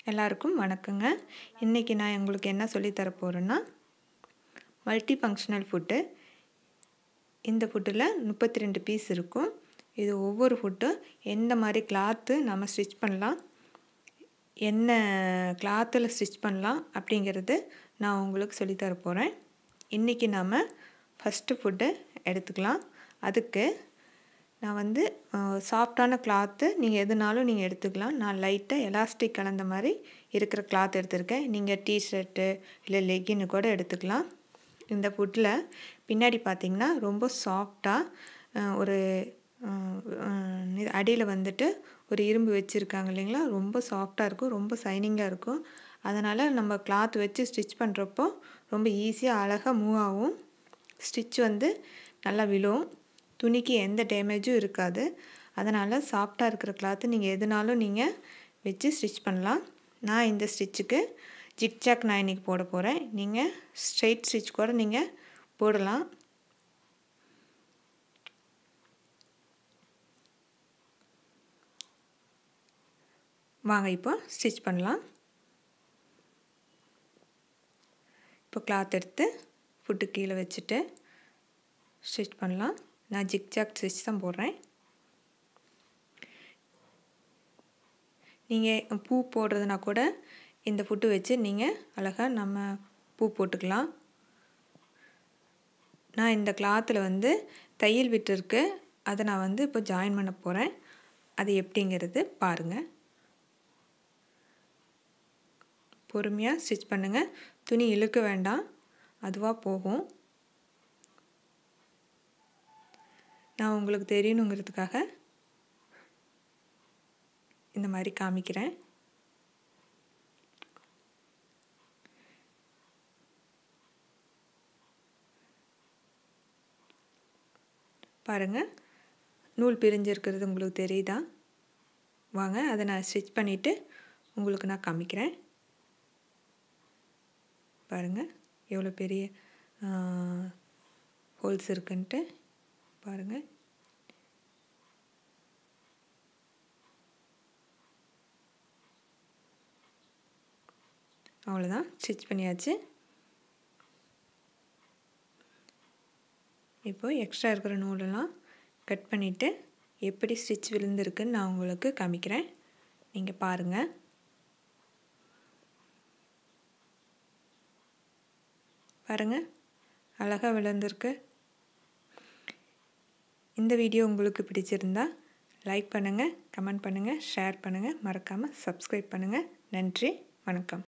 எல்லாருக்கும் வணக்கங்க இன்றைக்கி நான் உங்களுக்கு என்ன சொல்லித் தர போகிறேன்னா மல்டி ஃபங்க்ஷனல் ஃபுட்டு இந்த ஃபுட்டில் முப்பத்தி ரெண்டு பீஸ் இருக்கும் இது ஒவ்வொரு ஃபுட்டும் எந்த மாதிரி கிளாத்து நம்ம ஸ்டிச் பண்ணலாம் என்ன கிளாத்தில் ஸ்டிச் பண்ணலாம் அப்படிங்கிறது நான் உங்களுக்கு சொல்லித் தர போகிறேன் இன்றைக்கி நாம் ஃபஸ்ட்டு ஃபுட்டு எடுத்துக்கலாம் அதுக்கு நான் வந்து சாஃப்டான கிளாத்து நீங்கள் எதுனாலும் நீங்கள் எடுத்துக்கலாம் நான் லைட்டாக எலாஸ்டிக் கலந்த மாதிரி இருக்கிற கிளாத் எடுத்திருக்கேன் நீங்கள் டிஷர்ட்டு இல்லை லெக்கின்னு கூட எடுத்துக்கலாம் இந்த ஃபுட்டில் பின்னாடி பார்த்திங்கன்னா ரொம்ப சாஃப்டாக ஒரு அடியில் வந்துட்டு ஒரு இரும்பு வச்சுருக்காங்க இல்லைங்களா ரொம்ப சாஃப்டாக இருக்கும் ரொம்ப சைனிங்காக இருக்கும் அதனால் நம்ம கிளாத் வச்சு ஸ்டிச் பண்ணுறப்போ ரொம்ப ஈஸியாக அழகாக மூவ் ஆகும் ஸ்டிச் வந்து நல்லா விழும் துணிக்கு எந்த டேமேஜும் இருக்காது அதனால் சாஃப்டாக இருக்கிற கிளாத்து நீங்கள் எதுனாலும் நீங்கள் வச்சு ஸ்டிச் பண்ணலாம் நான் இந்த ஸ்டிச்சுக்கு ஜிக்ஜாக் நான் இன்றைக்கி போட போகிறேன் நீங்கள் ஸ்ட்ரெயிட் ஸ்டிச் கூட நீங்கள் போடலாம் வாங்க இப்போ ஸ்டிச் பண்ணலாம் இப்போ கிளாத் எடுத்து ஃபுட்டு கீழே வச்சுட்டு ஸ்டிச் பண்ணலாம் நான் ஜிக்ஜாக் ஸ்டிச் தான் போடுறேன் நீங்கள் பூ போடுறதுனா கூட இந்த ஃபுட்டு வச்சு நீங்கள் அழகாக நம்ம பூ போட்டுக்கலாம் நான் இந்த கிளாத்தில் வந்து தையல் விட்டுருக்கு அதை நான் வந்து இப்போ ஜாயின் பண்ண போகிறேன் அது எப்படிங்கிறது பாருங்கள் பொறுமையாக ஸ்டிச் பண்ணுங்கள் துணி இழுக்க வேண்டாம் அதுவாக போகும் நான் உங்களுக்கு தெரியணுங்கிறதுக்காக இந்த மாதிரி காமிக்கிறேன் பாருங்கள் நூல் பிரிஞ்சிருக்கிறது உங்களுக்கு தெரியுதா வாங்க அதை நான் ஸ்டிச் பண்ணிவிட்டு உங்களுக்கு நான் காமிக்கிறேன் பாருங்கள் எவ்வளோ பெரிய ஹோல்ஸ் இருக்குன்ட்டு பாருங்கள் அவ்வளோதான் ஸ்டிச் பண்ணியாச்சு இப்போ எக்ஸ்ட்ரா இருக்கிற நூலெல்லாம் கட் பண்ணிவிட்டு எப்படி ஸ்டிச் விழுந்திருக்குன்னு நான் உங்களுக்கு காமிக்கிறேன் நீங்கள் பாருங்கள் பாருங்கள் அழகாக விழுந்திருக்கு இந்த வீடியோ உங்களுக்கு பிடிச்சிருந்தா லைக் பண்ணுங்கள் கமெண்ட் பண்ணுங்கள் ஷேர் பண்ணுங்கள் மறக்காமல் சப்ஸ்கிரைப் பண்ணுங்கள் நன்றி வணக்கம்